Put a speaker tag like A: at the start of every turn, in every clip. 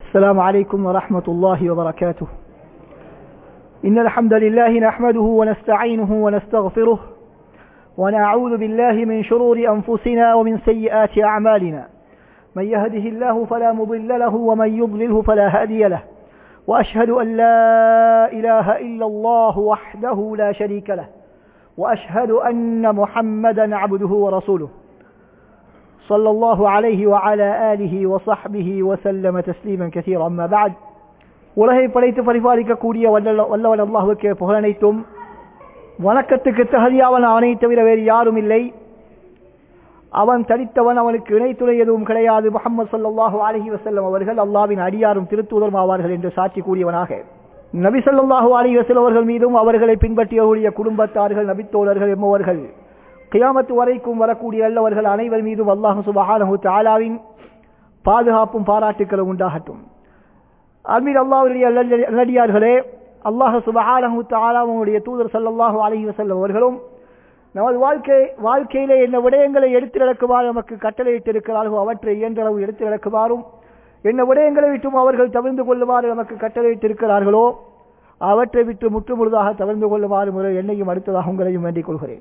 A: السلام عليكم ورحمة الله وبركاته إن الحمد لله نحمده ونستعينه ونستغفره ونعوذ بالله من شرور أنفسنا ومن سيئات أعمالنا من يهده الله فلا مضل له ومن يضلله فلا هادي له وأشهد أن لا إله إلا الله وحده لا شريك له وأشهد أن محمدا عبده ورسوله صلى الله عليه وعلى آله وصحبه وسلم تسليما كثيرا أما بعد உலகை படைத்து பரிபாலிக்கக்கூடிய வல்ல வல்லவன் அல்லாஹுக்கு புகழனைத்தும் வணக்கத்துக்கு தகுதியாவன் அவனை தவிர வேறு யாரும் இல்லை அவன் தனித்தவன் அவனுக்கு இணைத்துணை எதுவும் கிடையாது முகமது சல்லாஹூ அலஹி வசல்லம் அவர்கள் அல்லாவின் அடியாரும் திருத்தூதரும் ஆவார்கள் என்று சாட்சி கூறியவனாக நபி சொல்லாஹூ அலி வசல் அவர்கள் மீதும் அவர்களை பின்பற்றியவருடைய குடும்பத்தார்கள் நபித்தோழர்கள் என்பவர்கள் கியாமத்து வரைக்கும் வரக்கூடிய அல்லவர்கள் அனைவர் மீதும் அல்லாஹு சுபஹானஹு தாலாவின் பாதுகாப்பும் பாராட்டுக்களும் உண்டாகட்டும் அல்மீர் அல்லாவுடைய நல்லடியார்களே அல்லாஹ் சுபஹானஹு தாலாவுடைய தூதர் சல்லல்லாஹு அலஹி வசல்லம் அவர்களும் நமது வாழ்க்கை வாழ்க்கையிலே என்ன விடயங்களை எடுத்து நடக்குமாறு நமக்கு கட்டளையிட்டிருக்கிறார்களோ அவற்றை இயன்றளவு எடுத்து நடக்குமாறும் என்ன விடயங்களை விட்டும் அவர்கள் தவிர்ந்து கொள்ளுமாறு நமக்கு கட்டளையிட்டிருக்கிறார்களோ அவற்றை விட்டு முற்றுமுழுதாக தவிர்ந்து கொள்ளுமாறு முறை என்னையும் அடுத்ததாக உங்களையும் வேண்டிக் கொள்கிறேன்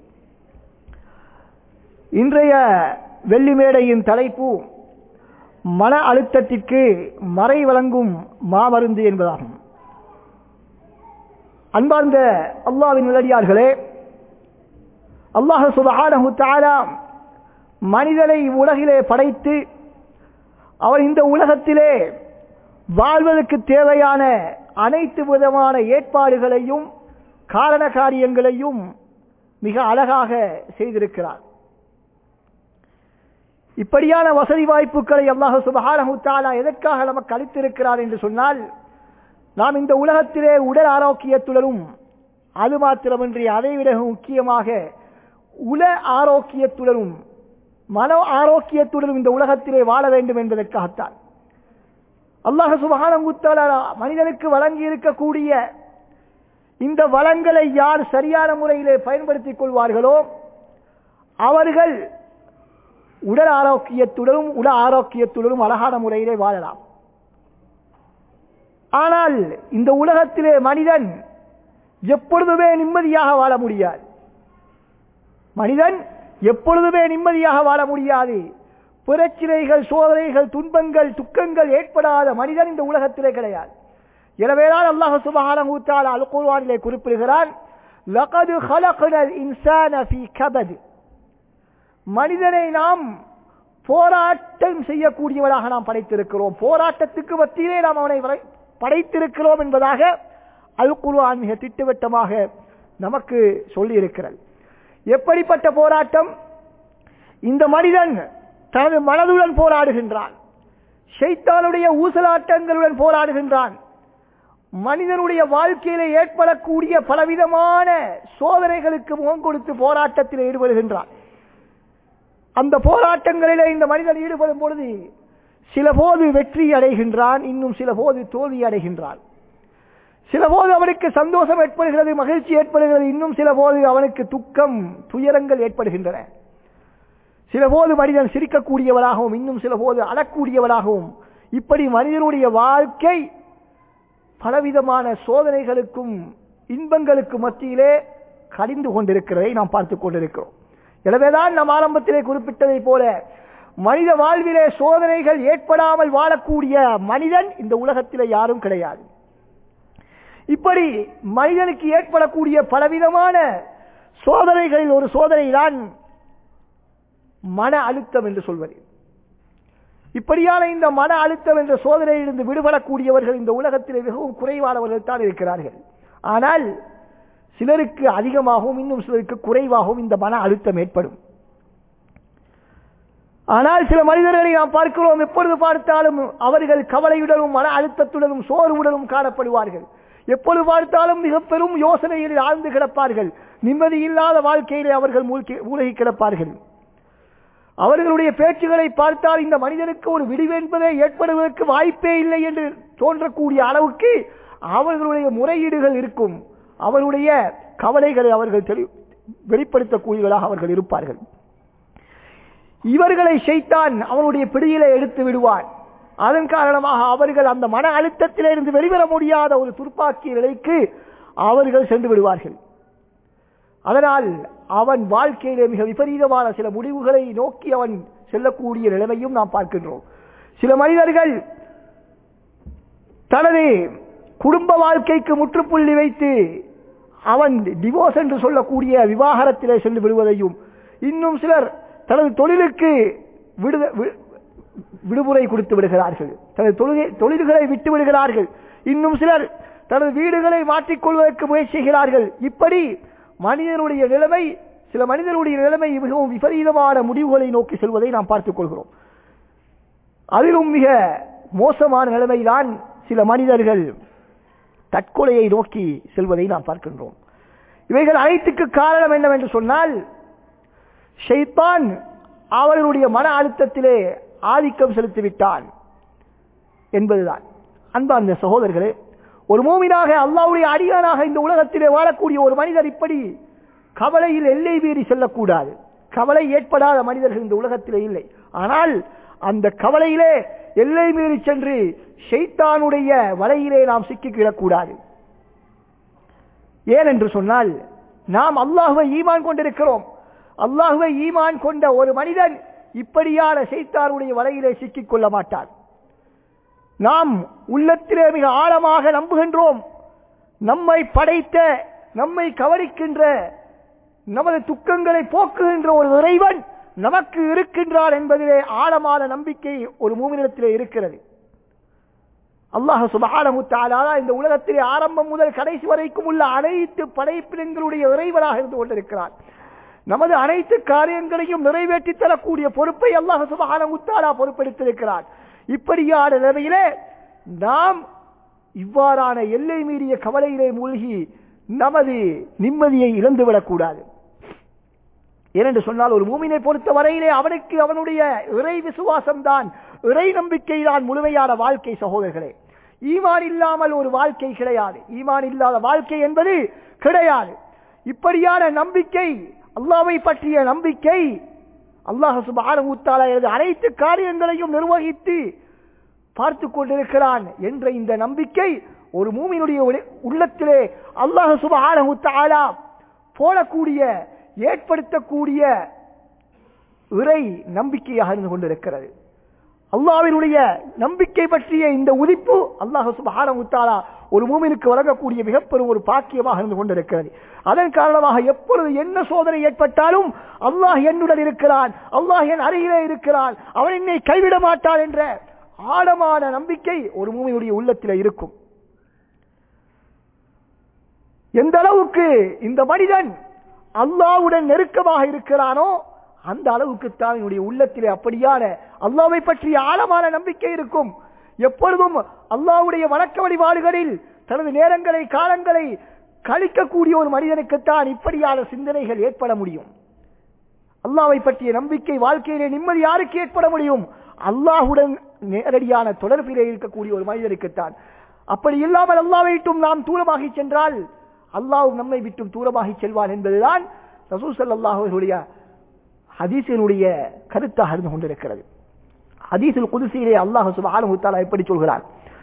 A: இன்றைய வெள்ளி மேடையின் தலைப்பு மன அழுத்தத்திற்கு மறை வழங்கும் மாமருந்து என்பதாகும் அன்பார்ந்த அல்லாவின் நிலடியார்களே அல்லாஹ் சுபஹானஹு தஆலா மனிதனை உலகிலே படைத்து அவர் இந்த உலகத்திலே வாழ்வதற்கு தேவையான அனைத்து விதமான ஏற்பாடுகளையும் காரண காரியங்களையும் மிக அழகாக செய்திருக்கிறார் இப்படியான வசதி வாய்ப்புகளை அல்லாஹ் சுபஹானஹு தஆலா எதற்காக நமக்கு அளித்திருக்கிறார் என்று சொன்னால் நாம் இந்த உலகத்திலே உடல் ஆரோக்கியத்துடனும் அது மாத்திரமின்றி அதைவிட முக்கியமாக உல ஆரோக்கியத்துடனும் மன ஆரோக்கியத்துடனும் இந்த உலகத்திலே வாழ வேண்டும் என்பதற்காகத்தான் அல்லாஹ் சுபகானங்குத்தாலா மனிதனுக்கு வழங்கி இருக்கக்கூடிய இந்த வளங்களை யார் சரியான முறையிலே பயன்படுத்திக் கொள்வார்களோ அவர்கள் உடல் ஆரோக்கியத்துடனும் உல ஆரோக்கியத்துடனும் அழகான முறையிலே வாழலாம் ஆனால் இந்த உலகத்திலே மனிதன் எப்பொழுதுமே நிம்மதியாக வாழ முடியாது மனிதன் எப்பொழுதுமே நிம்மதியாக வாழ முடியாது பிரச்சனைகள் சோதனைகள் துன்பங்கள் துக்கங்கள் ஏற்படாத மனிதன் இந்த உலகத்திலே கிடையாது எனவேதான் அல்லாஹ் சுபஹானஹு தஆலா அல் குர்ஆனிலே குறிப்பிடுகிறான் லகது خلقنا الانسان في كبد மனிதனை நாம் போராட்டம் செய்யக்கூடியவராக நாம் படைத்திருக்கிறோம் போராட்டத்துக்கு மத்தியிலே நாம் அவனை படைத்திருக்கிறோம் என்பதாக அல் குர்ஆன் மிக திட்டவட்டமாக நமக்கு சொல்லி இருக்கிறது எப்படிப்பட்ட போராட்டம் இந்த மனிதன் தனது மனதுடன் போராடுகின்றான் ஷைத்தானுடைய ஊசலாட்டங்களுடன் போராடுகின்றான் மனிதனுடைய வாழ்க்கையில ஏற்படக்கூடிய பலவிதமான சோதனைகளுக்கு முகம் கொடுத்து போராட்டத்தில் ஈடுபடுகின்றான் அந்த போராட்டங்களிலே இந்த மனிதன் ஈடுபடும் பொழுது சில போது வெற்றி அடைகின்றான் இன்னும் சில போது தோல்வி அடைகின்றான் சில போது அவனுக்கு சந்தோஷம் ஏற்படுகிறது மகிழ்ச்சி ஏற்படுகிறது இன்னும் சில போது அவனுக்கு துக்கம் துயரங்கள் ஏற்படுகின்றன சில போது மனிதன் சிரிக்கக்கூடியவராகவும் இன்னும் சில போது அழக்கூடியவராகவும் இப்படி மனிதனுடைய வாழ்க்கை பலவிதமான சோதனைகளுக்கும் இன்பங்களுக்கு மத்தியிலே கடிந்து கொண்டிருக்கிறதை நாம் பார்த்துக் கொண்டிருக்கிறோம் எனவேதான் நாம் ஆரம்பத்திலே குறிப்பிட்டதை போல மனித வாழ்விலே சோதனைகள் ஏற்படாமல் வாழக்கூடிய மனிதன் இந்த உலகத்திலே யாரும் கிடையாது இப்படி மனிதனுக்கு ஏற்படக்கூடிய பலவிதமான சோதனைகளில் ஒரு சோதனை தான் மன அழுத்தம் என்று சொல்வது இப்படியான இந்த மன அழுத்தம் என்ற சோதனையிலிருந்து விடுபடக்கூடியவர்கள் இந்த உலகத்தில் மிகவும் குறைவானவர்கள் தான் இருக்கிறார்கள் ஆனால் சிலருக்கு அதிகமாகவும் இன்னும் சிலருக்கு குறைவாகவும் இந்த மன அழுத்தம் ஏற்படும் ஆனால் சில மனிதர்களை நாம் பார்க்கிறோம் எப்பொழுது பார்த்தாலும் அவர்கள் கவலையுடனும் மன அழுத்தத்துடனும் சோர்வுடனும் காணப்படுவார்கள் எப்பொழுது பார்த்தாலும் மிக பெரும் யோசனையில் ஆழ்ந்து கிடப்பார்கள் நிம்மதி இல்லாத வாழ்க்கையிலே அவர்கள் மூழ்கி கிடப்பார்கள் அவர்களுடைய பேச்சுகளை பார்த்தால் இந்த மனிதனுக்கு ஒரு விடிவு என்பதே ஏற்படுவதற்கு வாய்ப்பே இல்லை என்று தோன்றக்கூடிய அளவுக்கு அவர்களுடைய முறையீடுகள் இருக்கும் அவருடைய கவலைகளை அவர்கள் வெளிப்படுத்தக்கூடியவர்களாக அவர்கள் இருப்பார்கள் இவர்களை ஷைத்தான் அவனுடைய பிடியிலே எடுத்து விடுவான் அதன் காரணமாக அவர்கள் அந்த மன அழுத்தத்திலிருந்து வெளிவர முடியாத ஒரு துர்ப்பாக்கிய நிலைக்கு அவர்கள் சென்று விடுவார்கள் அதனால் அவன் வாழ்க்கையிலே மிக விபரீதமான சில முடிவுகளை நோக்கி அவன் செல்லக்கூடிய நிலைமையும் நாம் பார்க்கின்றோம் சில மனிதர்கள் தனது குடும்ப வாழ்க்கைக்கு முற்றுப்புள்ளி வைத்து அவன் டிவோர்ஸ் என்று சொல்லக்கூடிய விவாகரத்திலே சென்று விடுவதையும் இன்னும் சிலர் தனது தொழிலுக்கு விடுத வி- விடுமுறை கொடுத்து விடுகிறார்கள் தனது தொழிலை- தொழில்களை விட்டு விடுகிறார்கள் இன்னும் சிலர் தனது வீடுகளை மாற்றிக்கொள்வதற்கு முயற்சி செய்கிறார்கள் இப்படி மனிதனுடைய நிலைமை சில மனிதனுடைய நிலைமை மிகவும் விபரீதமான முடிவுகளை நோக்கி செல்வதை நாம் பார்த்துக் கொள்கிறோம் அதிலும் மிக மோசமான நிலைமைதான் சில மனிதர்கள் தற்கொலையை நோக்கி செல்வதை நாம் பார்க்கின்றோம் இவைகள் அனைத்துக்கு காரணம் என்னவென்று சொன்னால் ஷைத்தான் அவர்களுடைய மன அழுத்தத்திலே ஆதிக்கம் செலுத்திவிட்டான் என்பதுதான் அன்பார்ந்த சகோதரர்களே ஒரு மூமினாக அல்லாவுடைய அடியானாக இந்த உலகத்திலே வாழக்கூடிய ஒரு மனிதர் இப்படி கவலையில் எல்லை மீறி செல்லக்கூடாது கவலை ஏற்படாத மனிதர்கள் இந்த உலகத்திலே இல்லை ஆனால் அந்த கவலையிலே எல்லை மீறி சென்று ஷைத்தானுடைய வலையிலே நாம் சிக்கிக்கிடக்கூடாது ஏன் என்று சொன்னால் நாம் அல்லாஹுவை ஈமான் கொண்டிருக்கிறோம் அல்லாஹுவை ஈமான் கொண்ட ஒரு மனிதன் இப்படியான செய்தாருடைய வலையிலே சிக்கிக் கொள்ள மாட்டான் நாம் உள்ளத்திலே மிக ஆழமாக நம்புகின்றோம் நம்மை படைத்த நம்மை கவனிக்கின்ற நமது துக்கங்களை போக்குகின்ற ஒரு இறைவன் நமக்கு இருக்கின்றார் என்பதிலே ஆழமான நம்பிக்கை ஒரு மூமினிடத்திலே இருக்கிறது அல்லாஹ் சுபஹானஹு தஆலா இந்த உலகத்திலே ஆரம்பம் முதல் கடைசி வரைக்கும் உள்ள அனைத்து படைப்பினங்களுடைய இறைவனாக இருந்து கொண்டிருக்கிறார் நமது அனைத்து காரியங்களையும் நிறைவேற்றி தரக்கூடிய பொறுப்பை அல்லாஹ் சுபஹானஹு தஆலா பொறுப்பெடுத்திருக்கிறார் இப்படியான நிலைமையிலே நாம் இவ்வாறான எல்லை மீறிய கவலையிலே மூழ்கி நமது நிம்மதியை இழந்துவிடக்கூடாது ஏனென்று சொன்னால் ஒரு மூமினை பொறுத்த வரையிலே அவனுக்கு அவனுடைய இறை விசுவாசம் தான் இறை நம்பிக்கை தான் முழுமையான வாழ்க்கை சகோதரர்களே ஈமான் இல்லாமல் ஒரு வாழ்க்கை கிடையாது ஈமான் இல்லாத வாழ்க்கை என்பது கிடையாது இப்படியான நம்பிக்கை அல்லாவை பற்றிய நம்பிக்கை அல்லாஹ் சுபான எனது அனைத்து காரியங்களையும் நிர்வகித்து பார்த்து கொண்டிருக்கிறான் என்ற இந்த நம்பிக்கை ஒரு மூமியினுடைய உள்ள- உள்ளத்திலே அல்லாஹ் சுபான போடக்கூடிய ஏற்படுத்தக்கூடிய இறை நம்பிக்கையாக இருந்து கொண்டிருக்கிறது அல்லாவினுடைய நம்பிக்கை பற்றிய இந்த உதிப்பு அல்லாஹ் சுபஹான முத்தாலா ஒரு மூமினுக்கு வழங்கக்கூடிய மிகப்பெரும் ஒரு பாக்கியமாக இருந்து கொண்டிருக்கிறது அதன் காரணமாக எப்பொழுது என்ன சோதனை ஏற்பட்டாலும் அல்லாஹ் என்னுடன் இருக்கிறான் அல்லாஹ் என் அருகிலே இருக்கிறான் அவன் என்னை கைவிட மாட்டான் என்ற ஆழமான நம்பிக்கை ஒரு மூமியினுடைய உள்ளத்தில் இருக்கும் எந்த அளவுக்கு இந்த மனிதன் அல்லாவுடன் நெருக்கமாக இருக்கிறானோ அந்த அளவுக்கு தான் என்னுடைய உள்ளத்திலே அப்படியான அல்லாவை பற்றிய ஆழமான நம்பிக்கை இருக்கும் எப்பொழுதும் அல்லாவுடைய வணக்க வழிபாடுகளில் தனது நேரங்களை காலங்களை கழிக்கக்கூடிய ஒரு மனிதனுக்குத்தான் இப்படியான சிந்தனைகள் ஏற்பட முடியும் அல்லாவை பற்றிய நம்பிக்கை வாழ்க்கையிலே நிம்மதி யாருக்கு ஏற்பட முடியும் அல்லாஹுடன் நேரடியான தொடர்பிலே இருக்கக்கூடிய ஒரு மனிதனுக்குத்தான் அப்படி இல்லாமல் அல்லாவை விட்டும் நாம் தூரமாகி சென்றால் அல்லாஹ் நம்மை விட்டும் தூரமாகி செல்வான் என்பதுதான் ரசூல் ஸல்லல்லாஹு அலைஹி வஸல்லம் ஹதீஸினுடைய கருத்தாக இருந்து கொண்டிருக்கிறது ஹதீஸில் குதிசியிலே அல்லாஹ் சுப்ஹானஹு வ தஆலா எப்படி சொல்கிறார்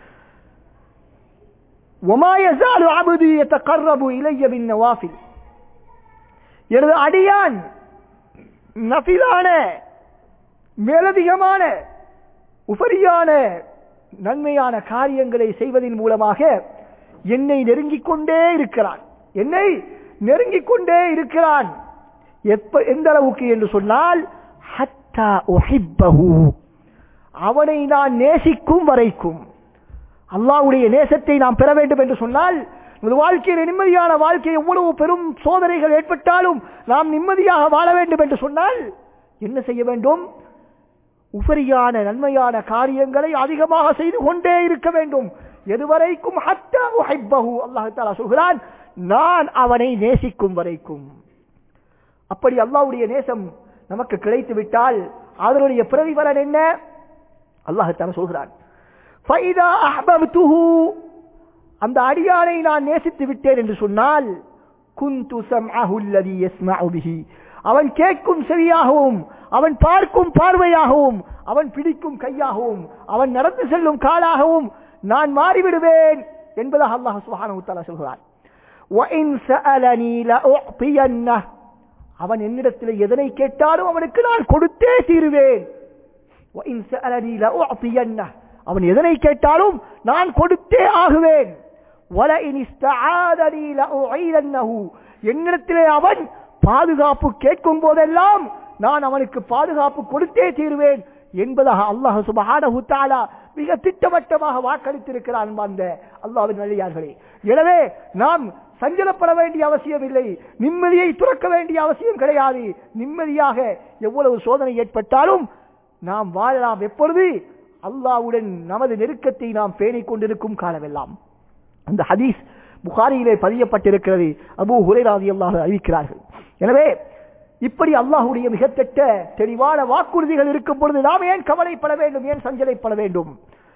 A: وما يزال عبدي يتقرب الي بالنوافل எனது அடியான் நஃபிலான மேலதிகமான உபரியான நன்மையான காரியங்களை செய்வதன் மூலமாக என்னை நெருங்கிக் கொண்டே இருக்கிறான் என்னை நெருங்கிக் கொண்டே இருக்கிறான் எப்ப எந்த அளவுக்கு என்று சொன்னால் ஹத்தா உஹிப்பஹு அவனை நான் நேசிக்கும் வரைக்கும் அல்லாஹ்வுடைய நேசத்தை நாம் பெற வேண்டும் என்று சொன்னால் நமது வாழ்க்கையில் நிம்மதியான வாழ்க்கை எவ்வளவு பெரும் சோதனைகள் ஏற்பட்டாலும் நாம் நிம்மதியாக வாழ வேண்டும் என்று சொன்னால் என்ன செய்ய வேண்டும் உபரியான நன்மையான காரியங்களை அதிகமாக செய்து கொண்டே இருக்க வேண்டும் எதுவரைக்கும் ஹத்தா உஹிப்பஹு அல்லாஹ் தஆலா சொல்கிறான் நான் அவனை நேசிக்கும் வரைக்கும் அப்படி அல்லாஹ்வுடைய நேசம் நமக்கு கிடைத்து விட்டால் அதனுடைய பிரதிபலன் என்ன அல்லாஹ் தஆலா சொல்கிறான் ஃபைதா அஹ்பப்துஹு அந்த அடியானை நான் நேசித்து விட்டேன் என்று சொன்னால் குந்து சம்அஹு அல்லதி யஸ்மஉ பிஹி அவன் கேட்கும் செவியாகவும் அவன் பார்க்கும் பார்வையாகவும் அவன் பிடிக்கும் கையாகவும் அவன் நடந்து செல்லும் காலாகவும் நான் மாறிவிடுவேன் என்பதாக அல்லாஹ் சுப்ஹானஹு வ தஆலா சொல்கிறான் وَإِنْ سَأَلَنِي لَأُعْطِيَنَّهُ அவன் என்னிடத்தில் எதனை கேட்டாலும் அவனுக்கு நான் கொடுத்தே தீருவேன் وَإِنْ سَأَلَنِي لَأُعْطِيَنَّهُ அவன் எதனை கேட்டாலும் நான் கொடுத்தே ஆகுவேன் وَلَئِنِ اسْتَعَاذَنِي لَأُعِيذَنَّهُ என்னிடத்திலே அவன் பாதுகாப்பு கேட்கும் போதெல்லாம் நான் அவனுக்கு பாதுகாப்பு கொடுத்தே தீருவேன் என்பதாக அல்லாஹ் சுபஹானஹு தஆலா மிக திட்டவட்டமாக வாக்களித்திருக்கிறான் அந்த அல்லாஹ்வின் நல்லியார்களே எனவே நாம் சஞ்சலப்பட வேண்டிய அவசியம் இல்லை நிம்மதியை துறக்க வேண்டிய அவசியம் கிடையாது நிம்மதியாக எவ்வளவு சோதனை ஏற்பட்டாலும் நாம் வாழலாம் எப்பொழுது அல்லாஹ்வுடன் நமது நெருக்கத்தை நாம் பேணிக் கொண்டிருக்கும் காலமெல்லாம் அந்த ஹதீஸ் புகாரியிலே பதியப்பட்டிருக்கிறது அபூ ஹுரைராதி அல்லாஹ் அறிவிக்கிறார்கள் எனவே இப்படி அல்லாஹுடைய மிகத்தட்ட தெளிவான வாக்குறுதிகள் இருக்கும் பொழுது நாம் ஏன் கவலைப்பட வேண்டும் ஏன் சஞ்சலைப்பட வேண்டும்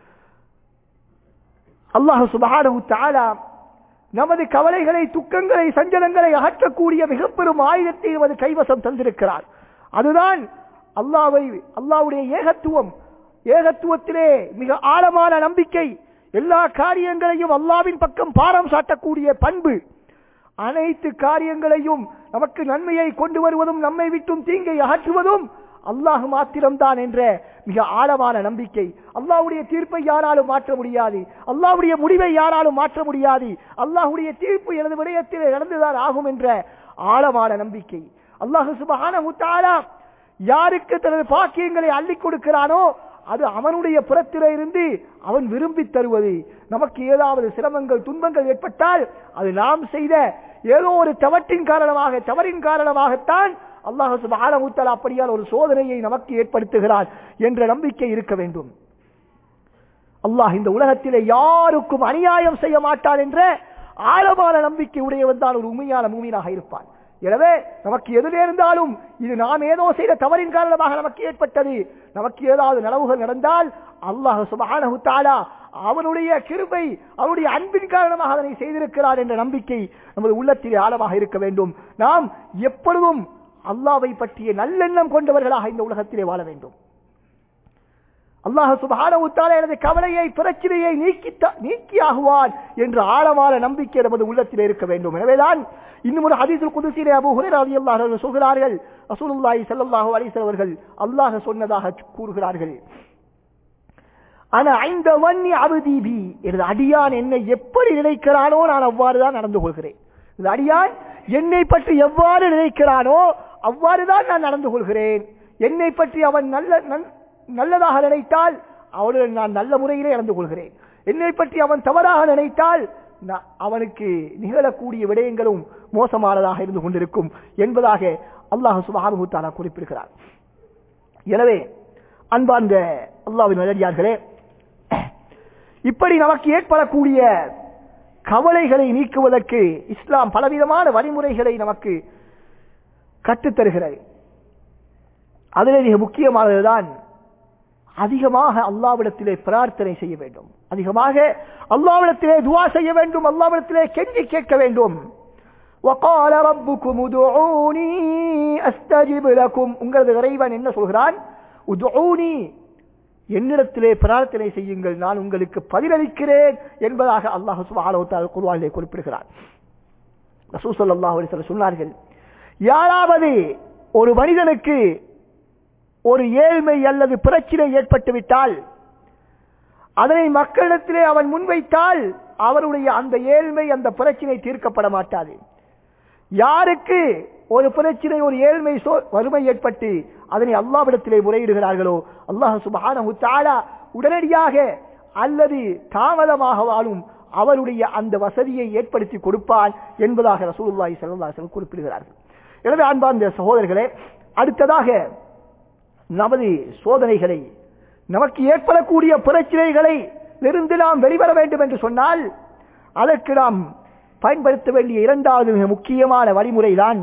A: அல்லாஹ் சுபஹானஹு தஆலா நமது கவலைகளை துக்கங்களை சஞ்சலங்களை அகற்றக்கூடிய மிக பெரும் ஆயுதத்தை நமது கைவசம் தந்திருக்கிறார் அதுதான் அல்லாவை அல்லாவுடைய ஏகத்துவம் ஏகத்துவத்திலே மிக ஆழமான நம்பிக்கை எல்லா காரியங்களையும் அல்லாவின் பக்கம் பாரம் சாட்டக்கூடிய பண்பு அனைத்து காரியங்களையும் நமக்கு நன்மையை கொண்டு வருவதும் நம்மை விட்டும் தீங்கை அகற்றுவதும் அல்லாஹ் மாத்திரம்தான் என்ற மிக ஆழமான நம்பிக்கை அல்லாஹ்வுடைய தீர்ப்பை யாராலும் மாற்ற முடியாது அல்லாஹ்வுடைய முடிவை யாராலும் மாற்ற முடியாது அல்லாஹ்வுடைய தீர்ப்பு எனது விடயத்தில் நடந்துதான் ஆகும் என்ற ஆழமான நம்பிக்கை அல்லாஹ் சுபஹானஹு தஆலா யாருக்கு தனது பாக்கியங்களை அள்ளி கொடுக்கிறானோ அது அவனுடைய புறத்திலே இருந்து அவன் விரும்பி தருவது நமக்கு ஏதாவது சிரமங்கள் துன்பங்கள் ஏற்பட்டால் அது நாம் செய்த ஏதோ ஒரு தவற்றின் காரணமாக தவறின் காரணமாகத்தான் அல்லாஹ் சுப்ஹானஹு வ தஆலா அப்படியால் ஒரு சோதனையை நமக்கு ஏற்படுத்துகிறான் என்ற நம்பிக்கை இருக்க வேண்டும் அல்லாஹ் இந்த உலகத்திலே யாருக்கும் அநியாயம் செய்ய மாட்டான் என்ற ஆழமான நம்பிக்கை உடையவன் தான் ஒரு உண்மையான மூமினாக இருப்பான் எனவே நமக்கு எது நேர்ந்தாலும் இது நாம் ஏதோ செய்த தவறின் காரணமாக நமக்கு ஏற்பட்டது நமக்கு ஏதாவது நனவுகள் நடந்தால் அல்லாஹ் சுபஹானஹு தஆலா அவனுடைய கிருபை அவனுடைய அன்பின் காரணமாக அதனை செய்திருக்கிறார் என்ற நம்பிக்கை நமது உள்ளத்திலே ஆழமாக இருக்க வேண்டும் நாம் எப்பொழுதும் அல்லாவை பற்றிய நல்லெண்ணம் கொண்டவர்களாக இந்த உலகத்திலே வாழ வேண்டும் அல்லாஹ் சுபஹானஹு தஆலா எனது கவலையை பிரச்சனையை நீக்கி நீக்கியாகுவான் என்ற ஆழமான நம்பிக்கை நமது உள்ளத்திலே இருக்க வேண்டும் எனவேதான் இன்னும் ஒரு ஹதீஸுல் குதுசிலே அபூ ஹுரைரா ரலியல்லாஹு அன்ஹு சொல்கிறார்கள் ரசூலுல்லாஹி ஸல்லல்லாஹு அலைஹி வஸல்லம் அவர்கள் அல்லாஹ் சொன்னதாக கூறுகிறார்கள் ஆனா ஐந்த வன்னி அபதி பி எனது அடியான் என்னை எப்படி நினைக்கிறானோ நான் அவ்வாறு தான் நடந்து கொள்கிறேன் இந்த அடியான் என்னை பற்றி எவ்வாறு நினைக்கிறானோ அவ்வாறுதான் நான் நடந்து கொள்கிறேன் என்னை பற்றி அவன் நல்ல நன்- நல்லதாக நினைத்தால் அவனுடன் நான் நல்ல முறையிலே நடந்து கொள்கிறேன் என்னை பற்றி அவன் தவறாக நினைத்தால் நான் அவனுக்கு நிகழக்கூடிய விடயங்களும் மோசமானதாக இருந்து கொண்டிருக்கும் என்பதாக அல்லாஹ் சுபஹானஹு தஆலா குறிப்பிடுகிறார் எனவே அன்பார்ந்த அல்லாஹ்வின் நல்லடியார்களே இப்படி நமக்கு ஏற்படக்கூடிய கவலைகளை நீக்குவதற்கு இஸ்லாம் பலவிதமான வழிமுறைகளை நமக்கு கற்றுத்தருகிறது அதிலே மிக முக்கியமானதுதான் அதிகமாக அல்லாவிடத்திலே பிரார்த்தனை செய்ய வேண்டும் அதிகமாக அல்லாவிடத்திலே துவா செய்ய வேண்டும் அல்லாவிடத்திலே கெஞ்சி கேட்க வேண்டும் وقال ربكم ادعوني استجب لكم உங்களது இறைவன் என்ன சொல்கிறான் உதுஊனி என்னிடத்திலே பிரார்த்தனை செய்யுங்கள் நான் உங்களுக்கு பதிலளிக்கிறேன் என்பதாக அல்லாஹ் சுப்ஹானஹு வ தஆலா குர்ஆனிலே குறிப்பிடுகிறார் ரசூல் ஸல்லல்லாஹு அலைஹி வஸல்லம் சொன்னார்கள் யாராவது ஒரு மனிதனுக்கு ஒரு ஏழ்மை அல்லது பிரச்சனை ஏற்பட்டு விட்டால் அதனை மக்களிடத்திலே அவன் முன்வைத்தால் அவருடைய அந்த ஏழ்மை அந்த பிரச்சனை தீர்க்கப்பட மாட்டாது யாருக்கு ஒரு பிரச்சனை ஒரு ஏழ்மை சோ- வறுமை ஏற்பட்டு அதனை அல்லாவிடத்திலே முறையிடுகிறார்களோ அல்லாஹ் சுபஹானஹு தஆலா உடனடியாக அல்லது தாமதமாக வாழும் அவருடைய அந்த வசதியை ஏற்படுத்தி கொடுப்பான் என்பதாக ரசூலுல்லாஹி ஸல்லல்லாஹு அலைஹி வஸல்லம் குறிப்பிடுகிறார்கள் எனவே அன்பார்ந்த சகோதரர்களே அடுத்ததாக நமது சோதனைகளை நமக்கு ஏற்படக்கூடிய பிரச்சனைகளை இருந்து நாம் வெளிவர வேண்டும் என்று சொன்னால் அதற்கு நாம் பயன்படுத்த வேண்டிய இரண்டாவது மிக முக்கியமான வழிமுறைதான்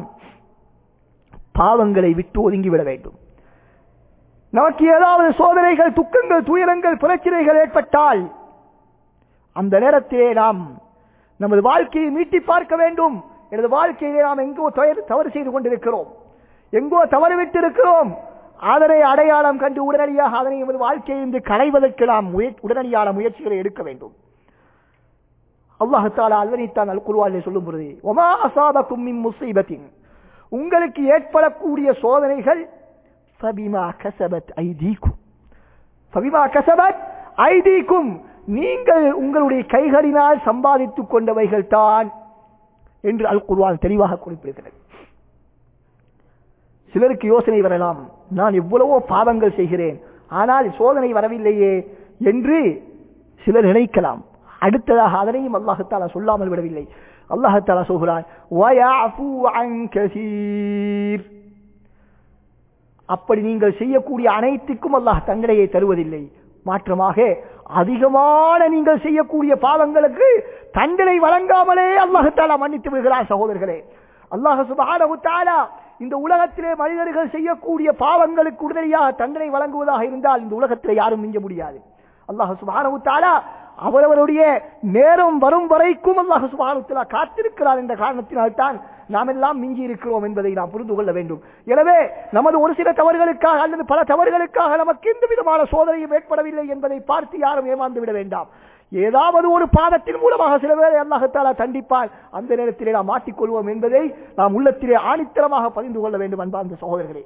A: பாவங்களை விட்டு ஒதுங்கிவிட வேண்டும் நமக்கு ஏதாவது சோதனைகள் துக்கங்கள் துயரங்கள் பிரச்சனைகள் ஏற்பட்டால் அந்த நேரத்திலே நாம் நமது வாழ்க்கையை மீட்டி பார்க்க வேண்டும் எனது வாழ்க்கையிலே நாம் எங்கோ தவறு தவறு செய்து கொண்டிருக்கிறோம் எங்கோ தவறுவிட்டு இருக்கிறோம் அதனை அடையாளம் கண்டு உடனடியாக அதனை எமது வாழ்க்கையிலிருந்து களைவதற்கு நாம் முய- உடனடியான முயற்சிகளை எடுக்க வேண்டும் அல்லாஹால அல்வனித்தான் அல் குருவாலே சொல்லும் பொழுது ஒமா அசாபக்கும் மின் முசீபத்தின் உங்களுக்கு ஏற்படக்கூடிய சோதனைகள் ஃபபிமா கசபத் ஐதீக்கும் ஃபபிமா கசபத் ஐதீக்கும் நீங்கள் உங்களுடைய கைகளினால் சம்பாதித்துக் கொண்டவைகள் தான் என்று அல் குர்ஆன் தெளிவாக குறிப்பிடுகிறது சிலருக்கு யோசனை வரலாம் நான் எவ்வளவோ பாவங்கள் செய்கிறேன் ஆனால் சோதனை வரவில்லையே என்று சிலர் நினைக்கலாம் அடுத்ததாக அதனையும் அல்லாஹத்தாலா சொல்லாமல் விடவில்லை அல்லாஹத்தாலா சொல்கிறான் "வயஅஃபு அன் கஸீர்." அப்படி நீங்கள் செய்யக்கூடிய அனைத்துக்கும் அல்லாஹ் தண்டனையை தருவதில்லை மாற்றமாக அதிகமான நீங்கள் செய்யக்கூடிய பாவங்களுக்கு தண்டனை வழங்காமலே அல்லாஹத்தாலா மன்னித்து விடுகிறார் சகோதரர்களே அல்லாஹ் சுப்ஹானஹு தஆலா இந்த உலகத்திலே மனிதர்கள் செய்யக்கூடிய பாவங்களுக்கு உடனடியாக தண்டனை வழங்குவதாக இருந்தால் இந்த உலகத்திலே யாரும் மிஞ்ச முடியாது அல்லாஹ் சுப்ஹானஹு தஆலா அவரவருடைய நேரம் வரும் வரைக்கும் அல்லாஹ் சுப்ஹானஹு தஆலா காத்திருக்கிறார் என்ற காரணத்தினால் தான் நாம் எல்லாம் மிஞ்சி இருக்கிறோம் என்பதை நாம் புரிந்து கொள்ள வேண்டும் எனவே நமது ஒரு சில தவறுகளுக்காக அல்லது பல தவறுகளுக்காக நமக்கு எந்த விதமான சோதனையும் ஏற்படவில்லை என்பதை பார்த்து யாரும் ஏமாந்து விட வேண்டாம் ஏதாவது ஒரு பாதத்தின் மூலமாக சில பேரை அல்லாஹத்தாலா தண்டிப்பால் அந்த நேரத்திலே நாம் மாட்டிக்கொள்வோம் என்பதை நாம் உள்ளத்திலே ஆணித்தரமாக பதிந்து கொள்ள வேண்டும் அன்பார்ந்த சகோதரர்களே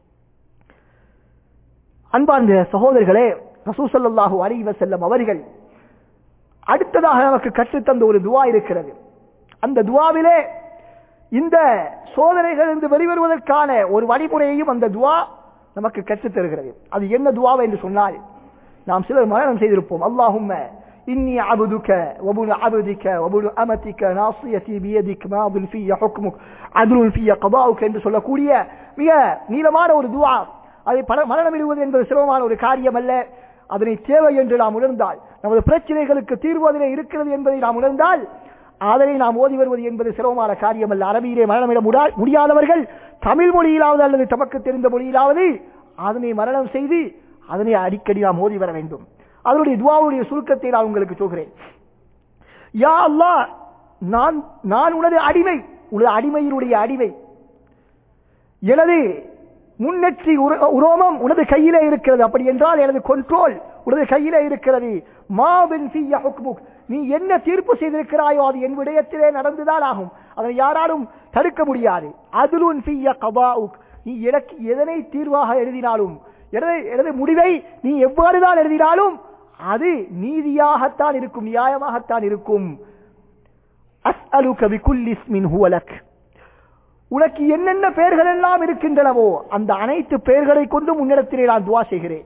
A: அன்பார்ந்த சகோதரர்களே ரசூசல்லாஹு அலைஹி வஸல்லம் அவர்கள் அடுத்ததாக நமக்கு கற்றுத்தந்த ஒரு துவா இருக்கிறது அந்த துவாவிலே இந்த சோதனைகளிலிருந்து வெளிவருவதற்கான ஒரு வழிமுறையையும் அந்த துவா நமக்கு கற்றுத் தருகிறது அது என்ன துவா என்று சொன்னால் நாம் சிலர் மரணம் செய்திருப்போம் அல்லாஹும்ம இன்னி அபுதுக்க வபுனு அபுதிக்க வபுனு அமதிக்க நாசியதி பியதிக் மாதுல் ஃபிய ஹுக்முக் அதுல் ஃபிய கதாவுக் என்று சொல்லக்கூடிய மிக நீளமான ஒரு துவா அதை பல மரணம் இடுவது என்பது சிரமமான ஒரு காரியம் அல்ல அதனை தேவை என்று நாம் உணர்ந்தால் நமது பிரச்சனைகளுக்கு தீர்வு அதிலே இருக்கிறது என்பதை நாம் உணர்ந்தால் அதனை நாம் ஓதி வருவது என்பது சிரமமான காரியம் அல்ல அரபியிலே மரணமிட முடா- முடியாதவர்கள் தமிழ் மொழியிலாவது அல்லது தமக்கு தெரிந்த மொழியிலாவது அதனை மரணம் செய்து அதனை அடிக்கடி நாம் ஓதி வர வேண்டும் அதனுடைய துவாவுடைய சுருக்கத்தை நான் உங்களுக்கு சொல்கிறேன் யா அல்லாஹ் நான் நான் உனது அடிமை உனது அடிமையினுடைய அடிமை எனது முன்னெற்றி உர- உரோமம் உனது கையிலே இருக்கிறது அப்படி என்றால் எனது கண்ட்ரோல் உனது கையிலே இருக்கிறது மாபின் ஃபிய்ய ஹுக்முக் நீ என்ன தீர்ப்பு செய்திருக்கிறாயோ அது என் விடயத்திலே நடந்துதான் ஆகும் அதை யாராலும் தடுக்க முடியாது அதுலுன் ஃபிய்ய கபாவுக் நீ எனக்கு எதனை தீர்வாக எழுதினாலும் எனது எனது முடிவை நீ எவ்வாறுதான் எழுதினாலும் அது நீதியாகத்தான் இருக்கும் நியாயமாகத்தான் இருக்கும் அஸ்அலுக பிகுல்லி இஸ்மின் ஹுவ லக் உனக்கு என்னென்ன பெயர்கள் எல்லாம் இருக்கின்றனவோ அந்த அனைத்து பெயர்களை கொண்டும் உன்னிடத்திலே நான் துவா செய்கிறேன்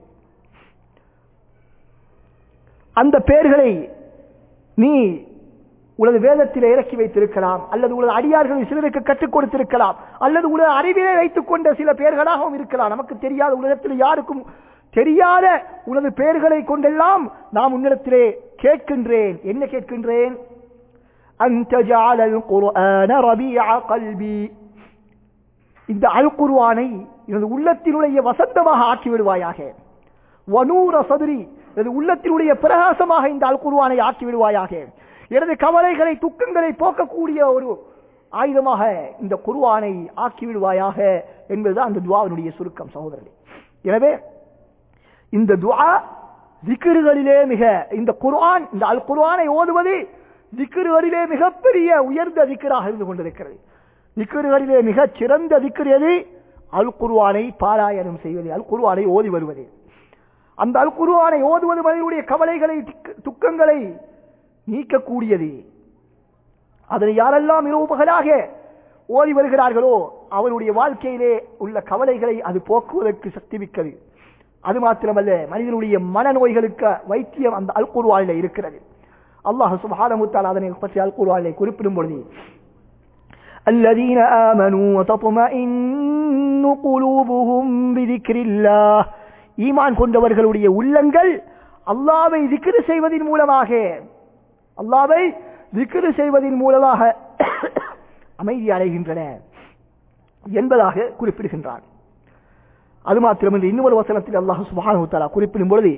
A: அந்த பெயர்களை நீ உனது வேதத்திலே இறக்கி வைத்திருக்கலாம் அல்லது உனது அடியார்களில் சிலருக்கு கற்றுக் கொடுத்திருக்கலாம் அல்லது உனது அறிவிலே வைத்துக் கொண்ட சில பெயர்களாகவும் இருக்கலாம் நமக்கு தெரியாத உலகத்தில் யாருக்கும் தெரியாத உனது பெயர்களை கொண்டெல்லாம் நாம் உன்னிடத்திலே கேட்கின்றேன் என்ன கேட்கின்றேன் أن تجعل القرآن ربيع قلبي இந்த அல் குர்ஆனை எனது உள்ளத்தினுடைய வசந்தமாக ஆக்கி விடுவாயாக வனூர சதுரி எனது உள்ளத்தினுடைய பிரகாசமாக இந்த அல் குர்ஆனை ஆக்கி விடுவாயாக எனது கவலைகளை துக்கங்களை போக்கக்கூடிய ஒரு ஆயுதமாக இந்த குர்ஆனை ஆக்கி விடுவாயாக என்பதுதான் அந்த துவாவினுடைய சுருக்கம் சகோதரர்களே எனவே இந்த துஆ திக்ருகளிலே மிக இந்த குர்ஆன் இந்த அல் குர்ஆனை ஓதுவது திக்ருகளிலே மிகப்பெரிய உயர்ந்த திக்ராக இருந்து கொண்டிருக்கிறது திக்ருகளிலே மிகச் சிறந்த திக்ர் எது அல் குர்ஆனை பாராயணம் செய்வது அல் குர்ஆனை ஓதி வருவது அந்த அல் குர்ஆனை ஓதுவது மனிதனுடைய கவலைகளை திக்கு- துக்கங்களை நீக்கக்கூடியது அதனை யாரெல்லாம் இரவு பகலாக ஓதி வருகிறார்களோ அவருடைய வாழ்க்கையிலே உள்ள கவலைகளை அது போக்குவதற்கு சக்தி மிக்கது அது மாத்திரமல்ல மனிதனுடைய மனநோய்களுக்கு வைத்தியம் அந்த அல் குர்ஆனிலே இருக்கிறது அல்லாஹ் சுப்ஹானஹு வ தஆலா அதனை பற்றி அல் குர்ஆனிலே குறிப்பிடும் பொழுது الذين آمنوا وتطمئن قلوبهم بذكر الله ஈமான் கொண்டவர்களுடைய உள்ளங்கள் அல்லாவை திக்ரு செய்வதின் மூலமாக அல்லாவை திக்ரு செய்வதின் மூலமாக அமைதி அடைகின்றன என்பதாக குறிப்பிடுகின்றான் அது மாத்திரமின்றி இன்னொரு வசனத்தில் அல்லாஹ் சுப்ஹானஹு வ தஆலா குறிப்பிடும் பொழுது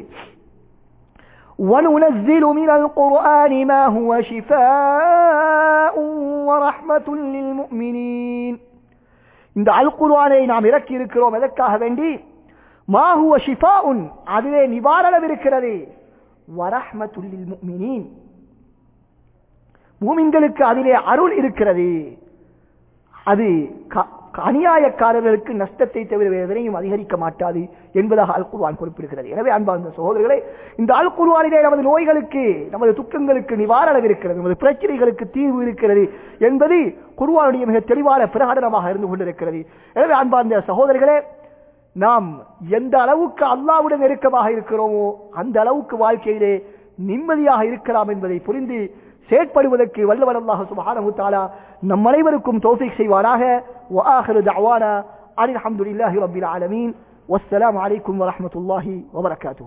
A: وننزل من القرآن ما هو شفاء ورحمة للمؤمنين இந்த அல் குர்ஆனை நாம் இறக்கி இருக்கிறோம் எதற்காக வேண்டி மாஹுவ ஷிஃபாஉன் அதிலே நிவாரணம் இருக்கிறது வரஹ்மத்துல்லில் முஃமினீன் மூமின்களுக்கு அதிலே அருள் இருக்கிறது அது க- அநியாயக்காரர்களுக்கு நஷ்டத்தை தவிர வேறு எதனையும் அதிகரிக்க மாட்டாது என்பதாக அல் குர்ஆன் குறிப்பிடுகிறது எனவே அன்பார்ந்த சகோதரர்களே இந்த அல் குர்ஆனிலே நமது நோய்களுக்கு நமது துக்கங்களுக்கு நிவாரணம் இருக்கிறது நமது பிரச்சனைகளுக்கு தீர்வு இருக்கிறது என்பது குர்ஆனுடைய மிக தெளிவான பிரகடனமாக இருந்து கொண்டிருக்கிறது எனவே அன்பார்ந்த சகோதரர்களே நாம் எந்த அளவுக்கு அல்லாவுடன் நெருக்கமாக இருக்கிறோமோ அந்த அளவுக்கு வாழ்க்கையிலே நிம்மதியாக இருக்கலாம் என்பதை புரிந்து செயற்படுவதற்கு வல்லவர் அல்லாஹ் சுப்ஹானஹு தஆலா நம் அனைவருக்கும் தௌஃபீக் செய்வாராக وآخر دعوانا أن الحمد لله رب العالمين والسلام عليكم ورحمة الله وبركاته